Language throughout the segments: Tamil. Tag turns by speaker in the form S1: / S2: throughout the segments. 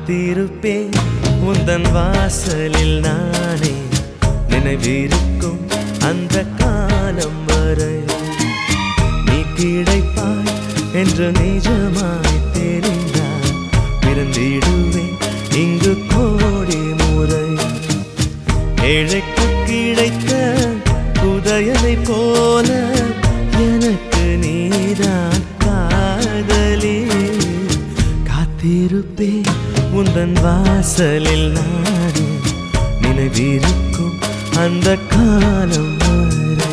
S1: காத்திருப்பேன் உந்தன் வாசலில் நானே நினைவிருக்கும் அந்த காலம் வரை நீ கிடைப்பாய் என்று நிஜமாய் தெரிந்தால் பிறந்திடுவேன் இங்கு கோடி முறை ஏழைக்கு கிடைத்த புதையலை போல எனக்கு நீதான் காதலி காத்திருப்பேன் உந்தன் வாசலில் நானே நினைவிருக்கும் அந்த காலம் வரை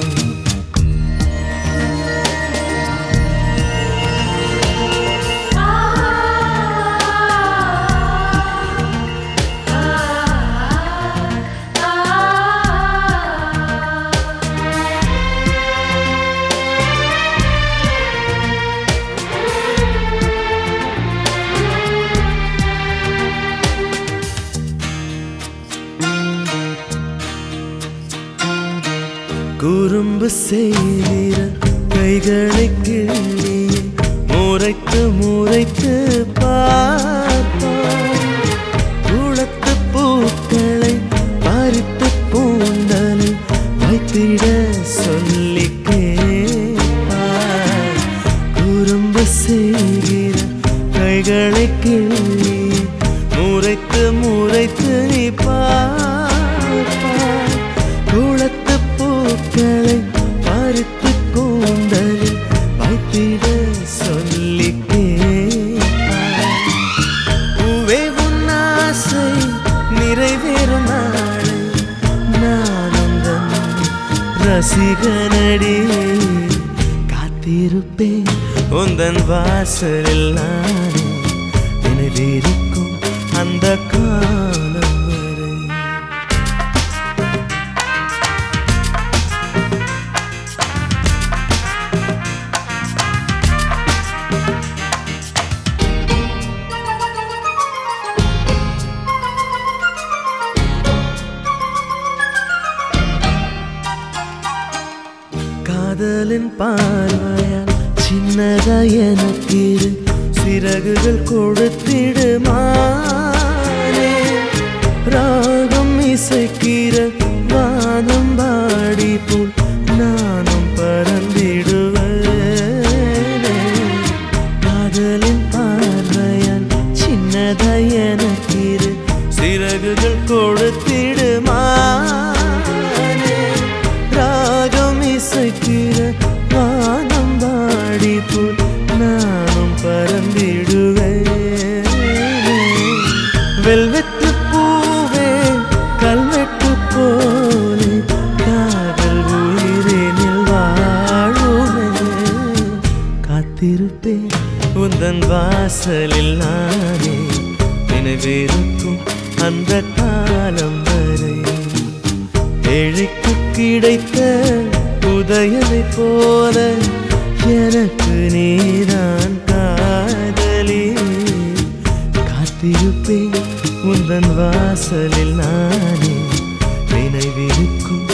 S1: குறும்பு செய்கிற கைகளை கிள்ளி முறைத்து முறைத்து பார்ப்பார் குளத்து பூக்களை பறித்து பூண்டலை வைத்திட சொல்லி கேட்பார் குறும்பு செய்கிற கைகளை கிள்ளி முறைத்து முறைத்து நீ பார்ப்பார் குளத்து பூக்களை பறித்து கூந்தலில் வைத்திட சொல்லி கேட்பார் பூவே உன் ஆசை நிறைவேறும் நாளை நான் உந்தன் ரசிகனடி காத்திருப்பேன் உந்தன் வாசலில் நானே நினைவிருக்கும் அந்த காலம் வரை காதலின் பார்வையால் சின்னதா எனக்கு இரு சிறகுகள் கொடுத்திடுமானே ராகம் இசைக்கிற வானம் பாடி போல் நானும் பறந்திடுவேனே காதலின் பார்வையால் சின்னதா எனக்கு இரு சிறகுகள் கொடுத்திடுமானே ராகம் இசைக்கிற வானம் பாடி போல் நானும் பறந்திடுவேன் வெல்வெட்டு பூவே கல்வெட்டு போலே காதல் உயிரினில் வாழுமே காத்திருப்பேன் உந்தன் வாசலில் நானே நினைவிருக்கும் அந்த காலம் வரை ஏழைக்கு கிடைத்த உதயனை போல எனக்கு நீதான் காதலி காத்திருப்பேன் உந்தன் வாசலில் நானே நினைவிருக்கும்